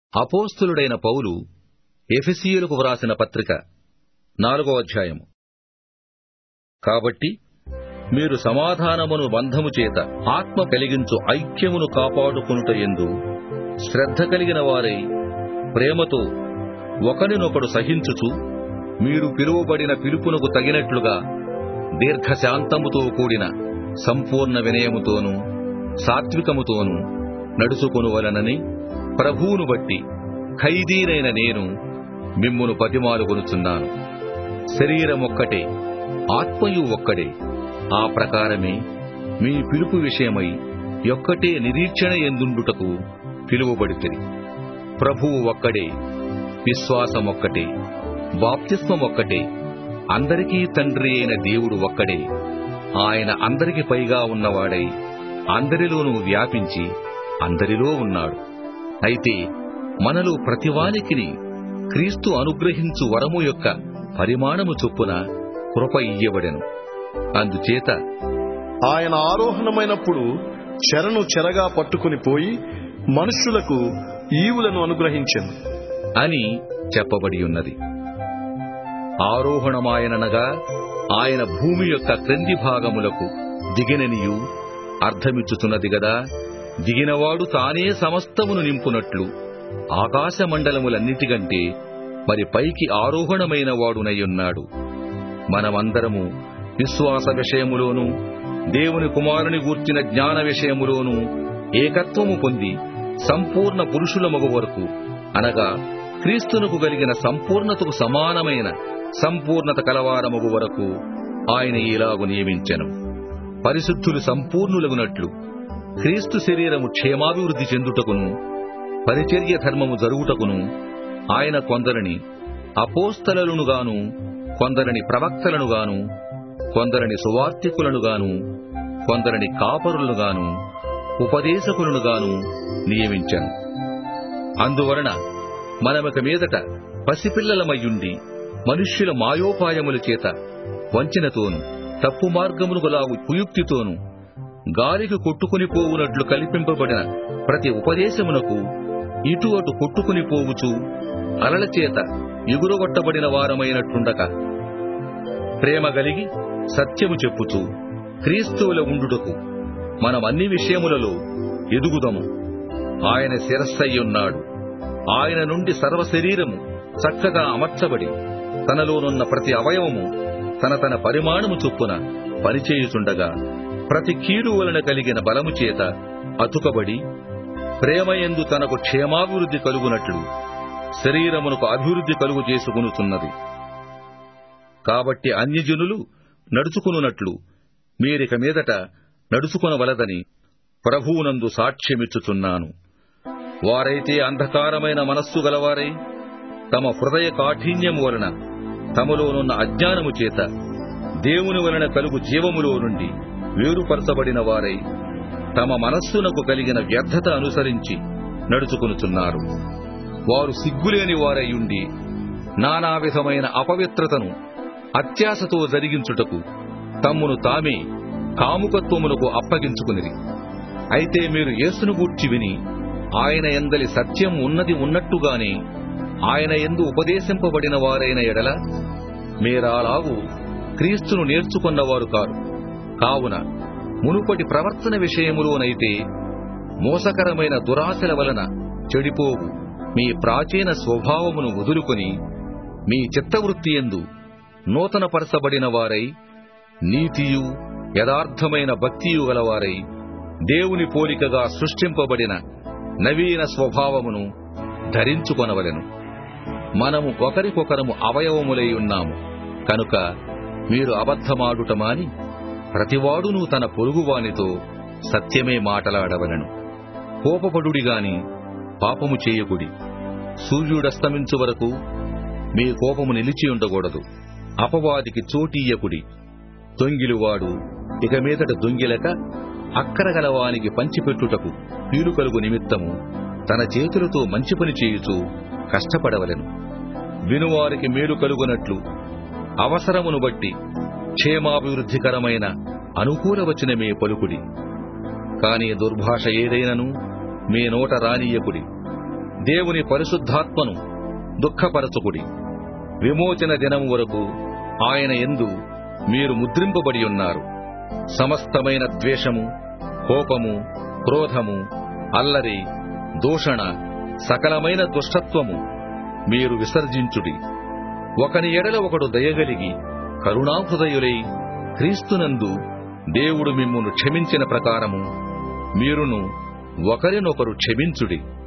అపోస్తులుడైన పౌలు ఎఫెసీయులకు వ్రాసిన పత్రిక నాలుగో అధ్యాయము కాబట్టి మీరు సమాధానమును బంధము చేత ఆత్మ కలిగించు ఐక్యమును కాపాడుకొనుట ఎందు శ్రద్ధ కలిగిన వారై ప్రేమతో ఒకరినొకడు సహించుచు మీరు పిలువబడిన పిలుపునకు తగినట్లుగా దీర్ఘశాంతముతో కూడిన సంపూర్ణ వినయముతోనూ సాత్వికముతోనూ నడుచుకొనువలనని ప్రభువును బట్టి ఖైదీనైన నేను మిమ్మును పతిమాలుకొనుచున్నాను శరీరమొక్కటే ఆత్మయు ఒక్కడే ఆ ప్రకారమే మీ పిలుపు విషయమై యొక్కటే నిరీక్షణ ఎందుండుటకు పిలువబడితిరి ప్రభువు ఒక్కడే విశ్వాసమొక్కటే బాప్తిస్మమొక్కటే అందరికీ తండ్రి అయిన దేవుడు ఒక్కడే ఆయన అందరికి పైగా ఉన్నవాడై అందరిలోనూ వ్యాపించి అందరిలో ఉన్నాడు అయితే మనలో ప్రతివానికిని క్రీస్తు అనుగ్రహించు వరము యొక్క పరిమాణము చొప్పున కృప ఇయ్యబడెను అందుచేత ఆయన ఆరోహణమైనప్పుడు చెరను చెరగా పట్టుకుని పోయి మనుష్యులకు ఈవులను అనుగ్రహించెను అని చెప్పబడి ఉన్నది ఆరోహణమాయననగా ఆయన భూమి యొక్క క్రింది భాగములకు దిగిననియు అర్థమిచ్చుచున్నది గదా దిగినవాడు తానే సమస్తమును నింపునట్లు ఆకాశమండలములన్నిటికంటే మరి పైకి ఆరోహణమైన వాడునయ్యున్నాడు మనమందరము విశ్వాస విషయములోనూ దేవుని కుమారుని గూర్చిన జ్ఞాన విషయములోనూ ఏకత్వము పొంది సంపూర్ణ పురుషుల మగు వరకు అనగా క్రీస్తునకు కలిగిన సంపూర్ణతకు సమానమైన సంపూర్ణత కలవారమగు వరకు ఆయన ఇలాగు నియమించెను పరిశుద్ధులు సంపూర్ణులగునట్లు క్రీస్తు శరీరము క్షేమాభివృద్ధి చెందుటకును పరిచర్య ధర్మము జరుగుటకును ఆయన కొందరిని అపోస్తలనుగాను కొందరిని ప్రవక్తలనుగాను కొందరిని సువార్తికులనుగాను కొందరిని కాపరులనుగాను ఉపదేశకులనుగాను నియమించాను అందువలన మనమిక మీదట పసిపిల్లలమయ్యుండి మనుష్యుల మాయోపాయముల చేత వంచనతోను తప్పు మార్గమునుగలాగు కుయుక్తితోను గాలికి కొట్టుకుని పోవునట్లు కల్పింపబడిన ప్రతి ఉపదేశమునకు ఇటు అటు కొట్టుకుని పోవుచు అలల చేత ఎగురగొట్టబడిన వారమైనట్టుండక ప్రేమ గలిగి సత్యము చెప్పుచు క్రీస్తువుల ఉండుటకు మనం అన్ని విషయములలో ఎదుగుదము ఆయన శిరస్సయ్యున్నాడు ఆయన నుండి సర్వ శరీరము చక్కగా అమర్చబడి తనలోనున్న ప్రతి అవయవము తన తన పరిమాణము చొప్పున పనిచేయుచుండగా ప్రతి కీడు వలన కలిగిన బలము చేత అతుకబడి ప్రేమయందు తనకు క్షేమాభివృద్ధి కలుగునట్లు శరీరమునకు అభివృద్ధి కలుగు చేసుకునుతున్నది కాబట్టి అన్యజనులు నడుచుకునున్నట్లు మీరిక మీదట నడుచుకొనవలదని ప్రభువునందు సాక్ష్యమిచ్చుచున్నాను వారైతే అంధకారమైన మనస్సు గలవారై తమ హృదయ కాఠిన్యము వలన తమలోనున్న అజ్ఞానము చేత దేవుని వలన కలుగు జీవములో నుండి వేరుపరచబడిన వారై తమ మనస్సునకు కలిగిన వ్యర్థత అనుసరించి నడుచుకునుచున్నారు వారు సిగ్గులేని వారయ్యుండి నానా విధమైన అపవిత్రతను అత్యాశతో జరిగించుటకు తమ్మును తామే కాముకత్వమునకు అప్పగించుకునిరి అయితే మీరు యేసును గూర్చి విని ఆయన ఎందలి సత్యం ఉన్నది ఉన్నట్టుగానే ఆయన ఎందు ఉపదేశింపబడిన వారైన ఎడల మీరాలాగు క్రీస్తును నేర్చుకున్నవారు కారు కావున మునుపటి ప్రవర్తన విషయములోనైతే మోసకరమైన దురాశల వలన చెడిపోవు మీ ప్రాచీన స్వభావమును వదులుకొని మీ చిత్తవృత్తి ఎందు నూతనపరచబడిన వారై నీతియు యథార్థమైన భక్తియు గలవారై దేవుని పోలికగా సృష్టింపబడిన నవీన స్వభావమును ధరించుకొనవలెను మనము ఒకరికొకరము అవయవములై ఉన్నాము కనుక మీరు అబద్ధమాడుట మాని ప్రతివాడును తన పొరుగువానితో సత్యమే మాటలాడవలెను కోపపడుడి గాని పాపము చేయకుడి సూర్యుడస్తమించు వరకు మీ కోపము నిలిచి ఉండకూడదు అపవాదికి చోటీయకుడి దొంగిలువాడు ఇక మీదట దొంగిలక అక్కరగలవానికి పంచిపెట్టుటకు వీలు కలుగు నిమిత్తము తన చేతులతో మంచి పని చేయుచు కష్టపడవలెను వినువారికి మేలు కలుగునట్లు అవసరమును బట్టి క్షేమాభివృద్ధికరమైన అనుకూల వచనమే పలుకుడి కాని దుర్భాష ఏదైనను మీ నోట రానియకుడి దేవుని పరిశుద్ధాత్మను దుఃఖపరచుకుడి విమోచన దినం వరకు ఆయన ఎందు మీరు ముద్రింపబడి ఉన్నారు సమస్తమైన ద్వేషము కోపము క్రోధము అల్లరి దూషణ సకలమైన దుష్టత్వము మీరు విసర్జించుడి ఒకని ఎడల ఒకడు దయగలిగి కరుణాహృదయులై క్రీస్తునందు దేవుడు మిమ్మును క్షమించిన ప్రకారము మీరును ఒకరినొకరు క్షమించుడి